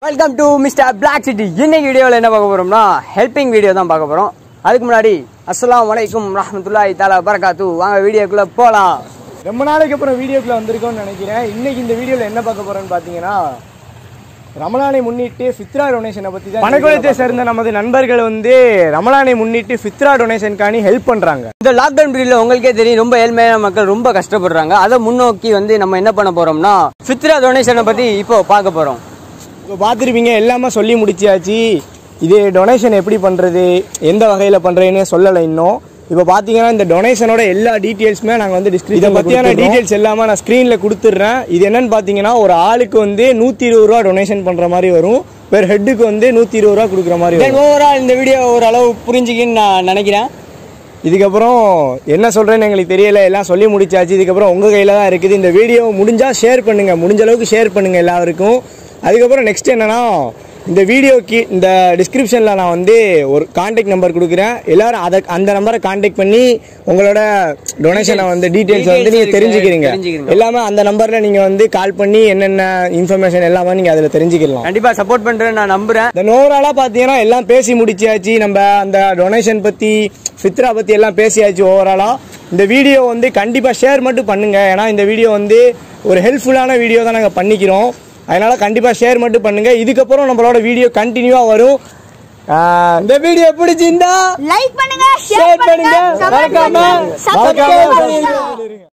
Welcome to mister black city இன்னைக்கு வீடியோவில் என்ன பார்க்க போறோம்னா ஹெல்பிங் வீடியோ தான் பார்க்க போறோம் அதுக்கு முன்னாடி அஸ்ஸலாமு அலைக்கும் ரஹ்மத்துல்லாஹி தாலா பரகாத்து வாங்க வீடியோக்குள்ள போலாம் ரொம்ப நாளைக்கு அப்புறம் வீடியோக்குள்ள வந்திருக்கோம்னு நினைக்கிறேன் இன்னைக்கு இந்த வீடியோவில் என்ன பார்க்க போறோம்னு பார்த்தீங்கன்னா ரமலானை முன்னிட்டு ஃபித்ரா டொனேஷனை பற்றி தான் பணக்குளத்தை சேர்ந்த நமது நண்பர்கள் வந்து ரமலானை முன்னிட்டு ஃபித்ரா டொனேஷனுக்காண்டி ஹெல்ப் பண்ணுறாங்க இந்த லாக்டவுன் பீரியட்ல உங்களுக்கே தெரியும் ரொம்ப ஏழ்மையான மக்கள் ரொம்ப கஷ்டப்படுறாங்க அதை முன்னோக்கி வந்து நம்ம என்ன பண்ண போறோம்னா ஃபித்ரா டொனேஷனை பத்தி இப்போ பார்க்க போறோம் இப்போ பார்த்துருப்பீங்க எல்லாமே சொல்லி முடிச்சாச்சு இது டொனேஷன் எப்படி பண்ணுறது எந்த வகையில் பண்ணுறேன்னு சொல்லலை இன்னும் இப்போ பார்த்தீங்கன்னா இந்த டொனேஷனோட எல்லா டீட்டெயில்ஸுமே நாங்கள் வந்து டிஸ்கிரிப் இதை பற்றியான டீட்டெயில்ஸ் எல்லாமே நான் ஸ்க்ரீனில் கொடுத்துட்றேன் இது என்னன்னு பார்த்தீங்கன்னா ஒரு ஆளுக்கு வந்து நூற்றி இருபது ரூபா டொனேஷன் பண்ணுற மாதிரி வரும் பெர் ஹெட்டுக்கு வந்து நூற்றி இருபது ரூபா கொடுக்குற மாதிரி வரும் ஓவரால் இந்த வீடியோ ஓரளவு புரிஞ்சுக்கின்னு நான் நினைக்கிறேன் இதுக்கப்புறம் என்ன சொல்கிறேன்னு எங்களுக்கு தெரியல எல்லாம் சொல்லி முடிச்சாச்சு இதுக்கப்புறம் உங்கள் கையில் தான் இருக்குது இந்த வீடியோ முடிஞ்சால் ஷேர் பண்ணுங்கள் முடிஞ்ச அளவுக்கு ஷேர் பண்ணுங்கள் எல்லாருக்கும் அதுக்கப்புறம் நெக்ஸ்ட் என்னன்னா இந்த வீடியோக்கு இந்த டிஸ்கிரிப்ஷனில் நான் வந்து ஒரு காண்டாக்ட் நம்பர் கொடுக்குறேன் எல்லாரும் அதை அந்த நம்பரை காண்டாக்ட் பண்ணி உங்களோட டொனேஷனை வந்து டீட்டெயில்ஸ் வந்து நீங்கள் Details தெரிஞ்சுக்கிறீங்க தெரிஞ்சுக்கிறீங்க. எல்லாமே அந்த நம்பரில் நீங்கள் வந்து கால் பண்ணி என்னென்ன இன்ஃபர்மேஷன் எல்லாமே நீங்கள் அதில் தெரிஞ்சுக்கலாம் கண்டிப்பா சப்போர்ட் பண்றேன்னு நான் நம்புறேன் இந்த ஓவராலாக பார்த்தீங்கன்னா எல்லாம் பேசி முடிச்சாச்சு நம்ம அந்த டொனேஷன் பற்றி ஃபித்ரா பற்றி எல்லாம் பேசியாச்சு ஓவராலாக இந்த வீடியோ வந்து கண்டிப்பாக ஷேர் மட்டும் பண்ணுங்க ஏன்னா இந்த வீடியோ வந்து ஒரு ஹெல்ப்ஃபுல்லான வீடியோ தான் நாங்கள் பண்ணிக்கிறோம் அதனால கண்டிப்பாக ஷேர் மட்டும் பண்ணுங்க இதுக்கப்புறம் நம்மளோட வீடியோ கண்டினியூவாக வரும் ஆஹ் இந்த வீடியோ பிடிச்சிருந்தா லைக் பண்ணுங்க ஷேர் ஷேர் பண்ணுங்க பண்ணுங்க மறக்காம சப்ஸ்கிரைப் மறக்காம பண்ணுங்க பண்ணுங்க